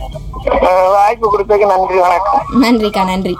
அஹ் வாய்ப்பு கொடுத்ததுக்கு நன்றி வணக்கம் நன்றிக்கா நன்றி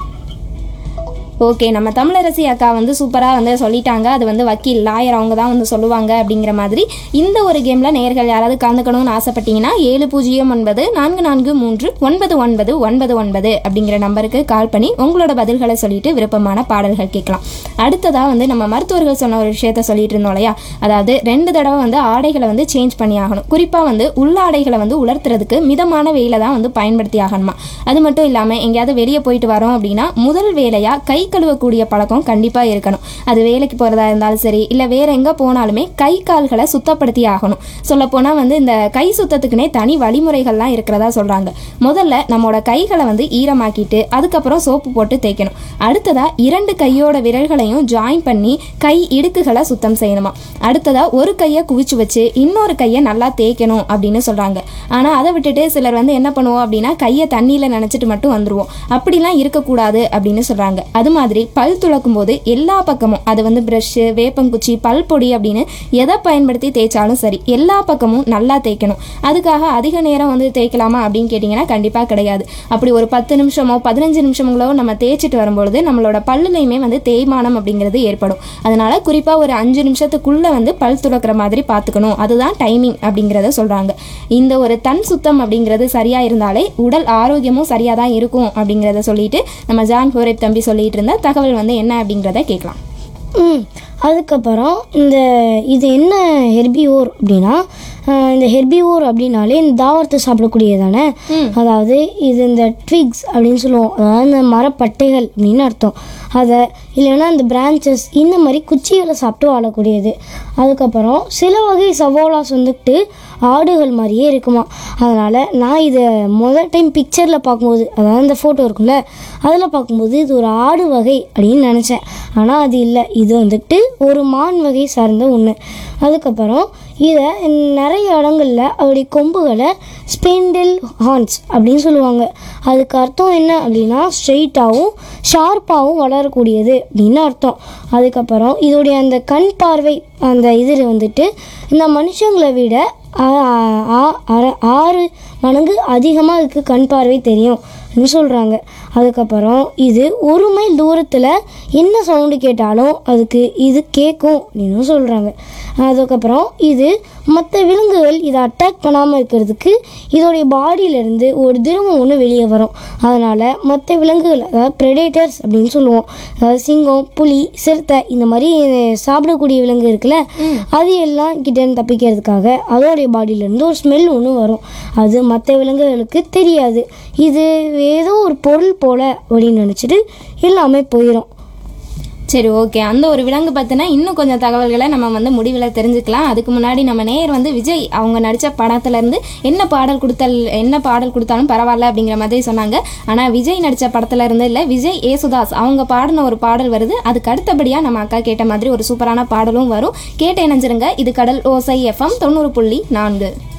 ஓகே நம்ம தமிழரசி அக்கா வந்து சூப்பராக வந்து சொல்லிட்டாங்க அது வந்து வக்கீல் லாயர் அவங்க தான் வந்து சொல்லுவாங்க அப்படிங்கிற மாதிரி இந்த ஒரு கேமில் நேர்கள் யாராவது கலந்துக்கணும்னு ஆசைப்பட்டீங்கன்னா ஏழு பூஜ்ஜியம் ஒன்பது நான்கு நான்கு மூன்று ஒன்பது ஒன்பது ஒன்பது ஒன்பது அப்படிங்கிற நம்பருக்கு கால் பண்ணி உங்களோட பதில்களை சொல்லிட்டு விருப்பமான பாடல்கள் கேட்கலாம் அடுத்ததாக வந்து நம்ம மருத்துவர்கள் சொன்ன ஒரு விஷயத்த சொல்லிட்டு இருந்தோம் இல்லையா அதாவது ரெண்டு தடவை வந்து ஆடைகளை வந்து சேஞ்ச் பண்ணி ஆகணும் குறிப்பாக வந்து உள்ளாடைகளை வந்து உலர்த்துறதுக்கு மிதமான வெயில தான் வந்து பயன்படுத்தி ஆகணுமா அது மட்டும் இல்லாமல் எங்கேயாவது வெளியே போயிட்டு வரோம் அப்படின்னா முதல் வேலையாக கை கழுவக்கூடிய பழக்கம் கண்டிப்பாக இருக்கணும் அது வேலைக்கு போகிறதா இருந்தாலும் சரி இல்லை வேற எங்கே போனாலுமே கை கால்களை சுத்தப்படுத்தி ஆகணும் சொல்லப்போனால் வந்து இந்த கை சுத்தத்துக்குனே தனி வழிமுறைகள்லாம் இருக்கிறதா சொல்கிறாங்க முதல்ல நம்மளோட கைகளை வந்து ஈரமாக்கிட்டு அதுக்கப்புறம் சோப்பு போட்டு தேய்க்கணும் அடுத்ததா இரண்டு கையோட விரல்களையும் ஜாயின் பண்ணி கை இடுக்குகளை சுத்தம் செய்யணுமா அடுத்ததா ஒரு கையை குவிச்சு வச்சு இன்னொரு கையை நல்லா தேய்க்கணும் அப்படின்னு சொல்றாங்க ஆனா அதை விட்டுட்டு சிலர் வந்து என்ன பண்ணுவோம் அப்படின்னா கையை தண்ணியில நினைச்சிட்டு மட்டும் வந்துருவோம் அப்படிலாம் இருக்கக்கூடாது அப்படின்னு சொல்றாங்க அது மாதிரி பல் துளக்கும் போது எல்லா பக்கமும் அது வந்து ப்ரஷ்ஷு வேப்பங்குச்சி பல் பொடி அப்படின்னு எதை பயன்படுத்தி தேய்ச்சாலும் சரி எல்லா பக்கமும் நல்லா தேய்க்கணும் அதுக்காக அதிக நேரம் வந்து தேய்க்கலாமா அப்படின்னு கேட்டிங்கன்னா கண்டிப்பாக கிடையாது அப்படி ஒரு பத்து நிமிஷமோ பதினஞ்சு நிமிஷங்களோ நம்ம தேய்ச்சிட்டு வரும்பொழுது நம்மளோட பல்லுலையுமே வந்து தேய்மானம் அப்படிங்கிறது ஏற்படும் அதனால குறிப்பாக ஒரு அஞ்சு நிமிஷத்துக்குள்ளே வந்து பல் துளக்குற மாதிரி பார்த்துக்கணும் அதுதான் டைமிங் அப்படிங்கிறத சொல்கிறாங்க இந்த ஒரு தன் சுத்தம் அப்படிங்கிறது சரியாக இருந்தாலே உடல் ஆரோக்கியமும் சரியாக தான் இருக்கும் அப்படிங்கிறத சொல்லிட்டு நம்ம ஜான் ஹோரேப் தம்பி சொல்லிட்டு இருந்த தகவல் வந்து என்ன அப்படிங்கிறத கேட்கலாம் ம் அதுக்கப்புறம் இந்த இது என்ன ஹெர்பிவோர் அப்படின்னா ஆஹ் இந்த ஹெர்பிவோர் அப்படின்னாலே இந்த தாவரத்தை சாப்பிடக்கூடியது தானே அதாவது இது இந்த ட்விக்ஸ் அப்படின்னு சொல்லுவோம் அதாவது இந்த மரப்பட்டைகள் அப்படின்னு அர்த்தம் அதை இல்லைன்னா இந்த பிரான்ச்சஸ் இந்த மாதிரி குச்சிகளை சாப்பிட்டு வாழக்கூடியது அதுக்கப்புறம் சில வகை சவோலாஸ் வந்துட்டு ஆடுகள் மாதிரியே இருக்குமா அதனால் நான் இதை முதல் டைம் பிக்சரில் பார்க்கும்போது அதாவது இந்த ஃபோட்டோ இருக்குல்ல அதில் பார்க்கும்போது இது ஒரு ஆடு வகை அப்படின்னு நினச்சேன் ஆனால் அது இல்லை இது வந்துட்டு ஒரு மான் வகை சார்ந்த ஒன்று அதுக்கப்புறம் இதை நிறைய இடங்களில் அவருடைய கொம்புகளை ஸ்பெண்டில் ஹார்ன்ஸ் அப்படின்னு சொல்லுவாங்க அதுக்கு அர்த்தம் என்ன அப்படின்னா ஸ்ட்ரெயிட்டாகவும் ஷார்ப்பாகவும் வளரக்கூடியது அப்படின்னு அர்த்தம் அதுக்கப்புறம் இதோடைய அந்த கண் பார்வை அந்த இது வந்துட்டு இந்த மனுஷங்களை விட ஆ- ஆ- அர- ஆறு மடங்கு அதிகமாக அதுக்கு கண் பார்வை தெரியும் அப்படின்னு சொல்கிறாங்க அதுக்கப்புறம் இது ஒரு மைல் தூரத்தில் என்ன சவுண்டு கேட்டாலும் அதுக்கு இது கேட்கும் அப்படின்னு சொல்கிறாங்க அதுக்கப்புறம் இது மற்ற விலங்குகள் இதை அட்டாக் பண்ணாமல் இருக்கிறதுக்கு இதோடைய பாடியிலேருந்து ஒரு திரவம் ஒன்று வெளியே வரும் அதனால் மற்ற விலங்குகள் அதாவது ப்ரெடேட்டர்ஸ் அப்படின்னு சொல்லுவோம் அதாவது சிங்கம் புலி சிறுத்தை இந்த மாதிரி சாப்பிடக்கூடிய விலங்கு இருக்குல்ல அது எல்லாம் கிட்டேருந்து தப்பிக்கிறதுக்காக அதோடைய பாடியிலேருந்து ஒரு ஸ்மெல் ஒன்று வரும் அது மற்ற விலங்குகளுக்கு தெரியாது இது ஏதோ ஒரு பொருள் போல அப்படின்னு நினச்சிட்டு எல்லாமே போயிடும் சரி ஓகே அந்த ஒரு விலங்கு பற்றினா இன்னும் கொஞ்சம் தகவல்களை நம்ம வந்து முடிவில் தெரிஞ்சுக்கலாம் அதுக்கு முன்னாடி நம்ம நேயர் வந்து விஜய் அவங்க நடித்த படத்துலேருந்து என்ன பாடல் கொடுத்தல் என்ன பாடல் கொடுத்தாலும் பரவாயில்ல அப்படிங்கிற மாதிரி சொன்னாங்க ஆனால் விஜய் நடித்த படத்துல இருந்து இல்லை விஜய் ஏசுதாஸ் அவங்க பாடின ஒரு பாடல் வருது அதுக்கு அடுத்தபடியாக நம்ம அக்கா கேட்ட மாதிரி ஒரு சூப்பரான பாடலும் வரும் கேட்டு இணைஞ்சிருங்க இது கடல் ஓசை எஃப்எம் தொண்ணூறு புள்ளி நான்கு